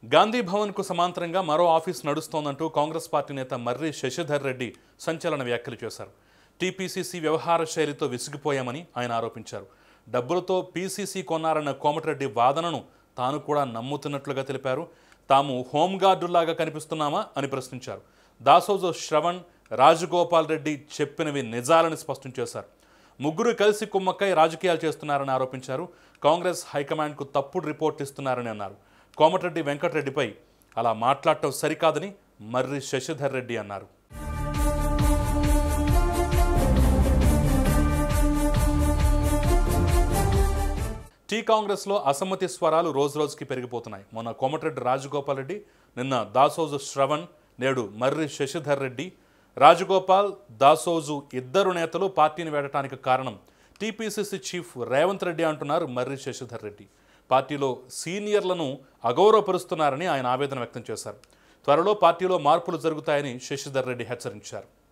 గాంధీ భవన్కు సమాంతరంగా మరో office నడుస్తోందంటూ Congress party నేత మర్రి శశిధర్ రెడ్డి సంచలన వ్యాఖ్యలు చేశారు టీపీసీసీ వ్యవహార శైలితో విసిగిపోయామని ఆయన ఆరోపించారు డబ్బులతో పీసీసీ కొన్నారన్న కోమటిరెడ్డి వాదనను తాను కూడా నమ్ముతున్నట్లుగా తెలిపారు తాము హోంగార్డులాగా కనిపిస్తున్నామా అని ప్రశ్నించారు దాసోజు శ్రవణ్ రాజగోపాల్ రెడ్డి చెప్పినవి నిజాలని స్పష్టం చేశారు ముగ్గురు కలిసి కుమ్మక్కై రాజకీయాలు చేస్తున్నారని ఆరోపించారు కాంగ్రెస్ హైకమాండ్కు తప్పుడు రిపోర్ట్ ఇస్తున్నారని అన్నారు కోమటిరెడ్డి వెంకటరెడ్డిపై అలా మాట్లాడటం సరికాదని మర్రి శశిధర్ రెడ్డి అన్నారు టీ కాంగ్రెస్లో అసమ్మతి స్వరాలు రోజురోజుకి పెరిగిపోతున్నాయి మొన్న కోమటిరెడ్డి రాజగోపాల్ రెడ్డి నిన్న దాసోజు శ్రవణ్ నేడు మర్రి శశిధర్ రెడ్డి రాజగోపాల్ దాసోజు ఇద్దరు నేతలు పార్టీని వేడటానికి కారణం టీపీసీసీ చీఫ్ రేవంత్ రెడ్డి అంటున్నారు మర్రి శశిధర్ రెడ్డి పార్టీలో సీనియర్లను అగౌరవపరుస్తున్నారని ఆయన ఆవేదన వ్యక్తం చేశారు త్వరలో పార్టీలో మార్పులు జరుగుతాయని శశిధర్ రెడ్డి హెచ్చరించారు